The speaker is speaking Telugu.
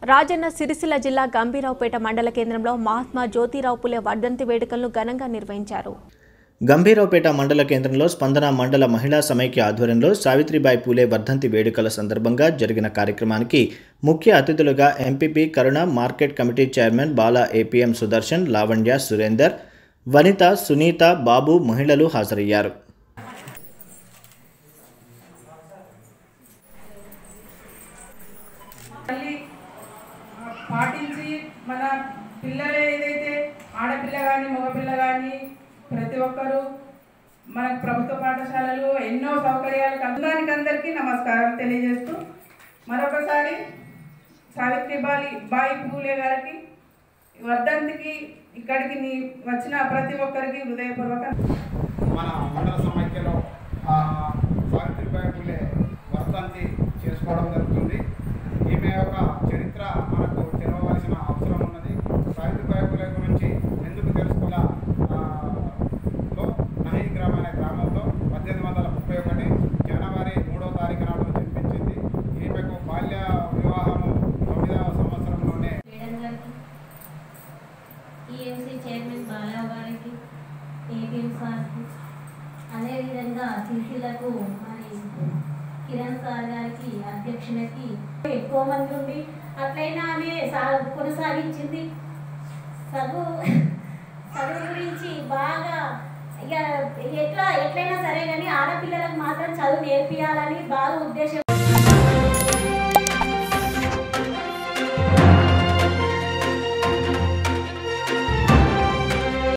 రాజన్న సిరిసిల్ల జిల్లా గంభీరావుపేట మండల కేంద్రంలో మహాత్మా జ్యోతిరావు పులే వర్ధంతి వేడుకలను ఘనంగా నిర్వహించారు గంభీరావుపేట మండల కేంద్రంలో స్పందన మండల మహిళా సమైక్య ఆధ్వర్యంలో సావిత్రిబాయి పూలే వర్ధంతి వేడుకల సందర్భంగా జరిగిన కార్యక్రమానికి ముఖ్య అతిథులుగా MPP Karuna market committee chairman Bala APM Sudarshan Lavanya Surender Vanitha Sunitha Babu మహిళలు హాజరయ్యారు మళ్ళీ ఆ, పాటించి మన పిల్లలు ఏదైతే ఆడపిల్ల కానీ మగపిల్ల కానీ ప్రతి ఒక్కరూ మన ప్రభుత్వ పాఠశాలలు ఎన్నో సౌకర్యాలు కలదానికి అందరికీ నమస్కారం తెలియజేస్తూ మరొకసారి సావిత్రిబాయి బాయి పూలే గారికి వర్ధంతికి ఇక్కడికి నీ వచ్చిన ప్రతి ఒక్కరికి హృదయపూర్వక మన మండల సమైక్యలో ఆ, సావిత్రిబాయి పూలే వర్ధంతి చేసుకోవడం జరుగుతుంది ఈమె యొక్క చరిత్ర మనకు తెలవవలసిన అవసరం ఉన్నది సావిత్రిబాయి పూలే గురించి ఎందుకు తెలుసుకోవాలా ఆ, లో నహి గ్రామ అనే గ్రామంలో పద్దెనిమిది వందల ముప్పై ఒకటి జనవరి మూడో తారీఖు నాడు జన్మించింది ఈమెకు బాల్య వివాహము తొమ్మిదవ సంవత్సరంలోనే మేడం గారికి ఈఎంసీ చైర్మన్ బాలా గారికి ఏపీఎం సార్కి అదేవిధంగా సిసిలకు మరి కిరణ్ సార్ గారికి అధ్యక్షులకి ఎక్కువ మంది ఉండి అట్లయినా ఆమె సా కొనసాగించింది చదువు చదువు గురించి బాగా ఇక ఎట్లా ఎట్లయినా సరే కానీ ఆడపిల్లలకు మాత్రం చదువు నేర్పియాలని బాగా ఉద్దేశం